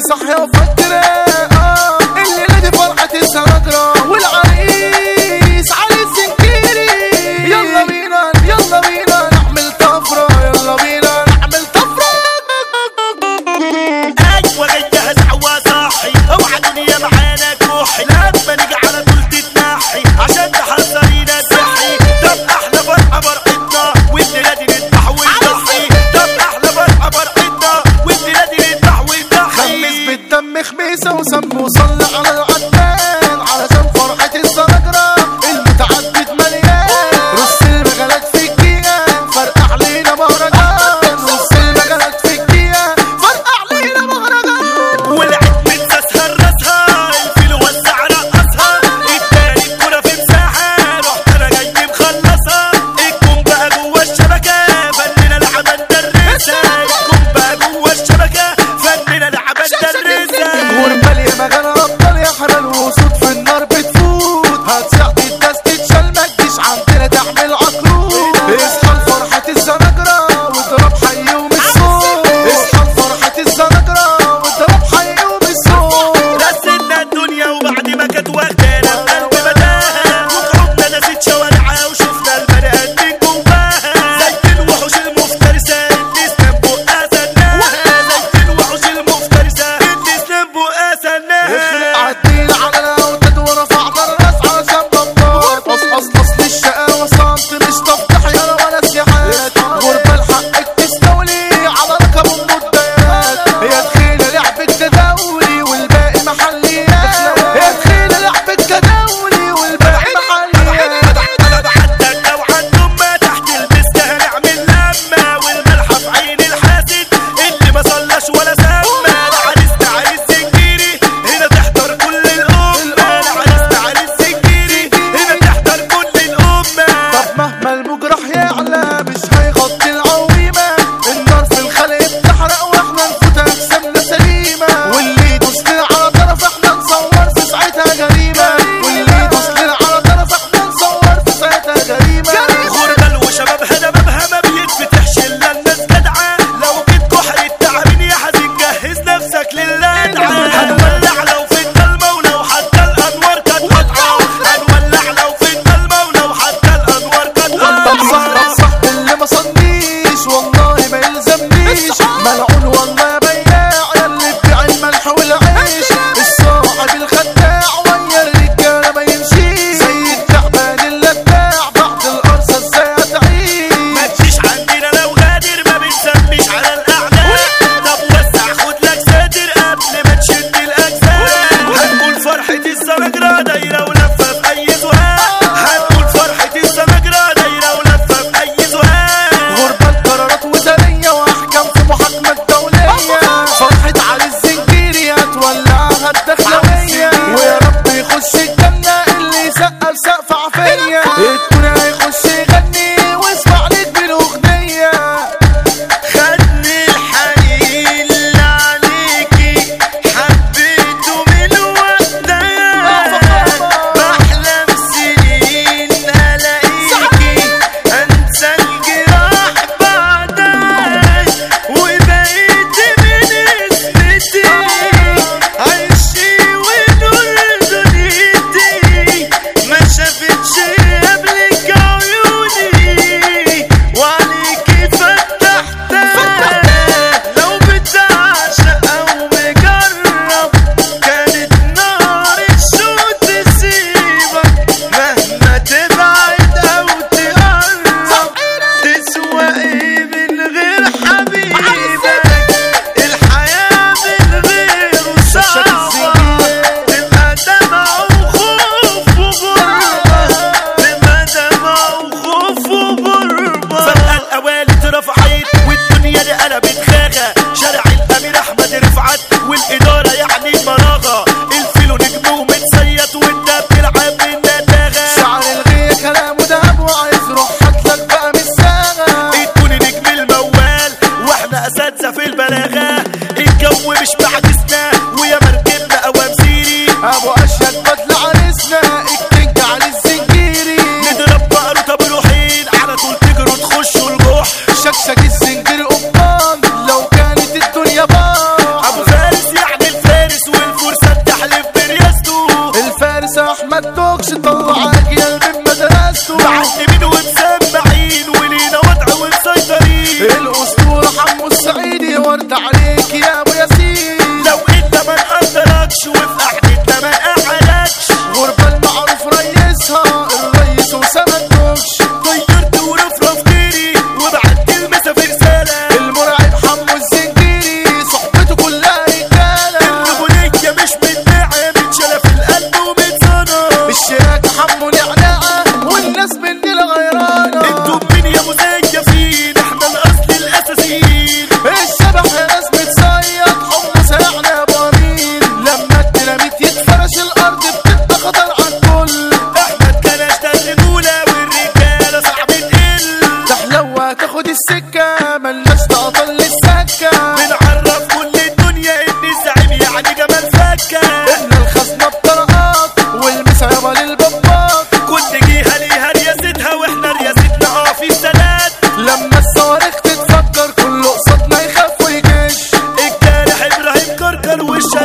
صاحية وفكرة آه الليلة دي فرحة السنجرة والعريس علي الزنكيري يلا بينا يلا بينا نعمل طفرة يلا بينا نعمل طفرة ايوه جاي جاهز عوا صاحي اوعى دنيا معانا كوحي لما نيجي على طول تتنحي عشان تحذرينا تحي طب احلى فرحه فرحتنا والليله دي نذبح ونضحي طب احلى فرحه فرحتنا والليله دي نذبح خمس ونضحي بالدم خميسة وسم وصلي على العدنان علشان فرحة السنجرة المتعدد مليان رص المجالات في الجيان فرقع علينا مهرجان رص المجالات في الجيان فرقع علينا مهرجان ولعت من ساسها راسها الفيل وزع رقصها اداني الكرة في مساحة رحت انا جاي مخلصها الجون بقى جوه الشبكة فننا لعبة ندرسها الجون بقى جوه الشبكة فننا لعبة ندرسها ورمال يا مجال ابطال يا احمد توكش طلعك يا من مدرسته معلمين ومسمعين ولينا وضع ومسيطرين الاسطوره حمو السعيدي ورد عليك يا ابو ياسين لو انت ما نقدركش وفي قعدتنا ما قعدكش غربه المعروف ريسها الريس اسامه التوكش طيرت ورفرف ديري وبعت المسا في رسالة المرعب حمو الزنجيري صحبته كلها رجاله الرجولية مش متباعة متشالة في القلب ومتصنع الشياكه حمو نعناعه والناس مننا غيرانه انتوا مين يا مزيفين احنا الاصل الاساسيين الشبح يا ناس متصيد حمص يعني ابو امين لما الديناميت يتفرش الارض بتبقى خطر على الكل احمد كلاش ده الرجولة والرجالة صعب تقل تحلوى تاخد السكه ملناش تعطل للسكه بنعرف كل الدنيا ان الزعيم يعني جمال فكة احنا الخزنه بطرقات والمسا يابا للبابات كل جهة ليها رياستها واحنا رياستنا اه في السنات لما الصواريخ تتفجر كله قصادنا يخاف ويجيش الجارح ابراهيم كركر والشارع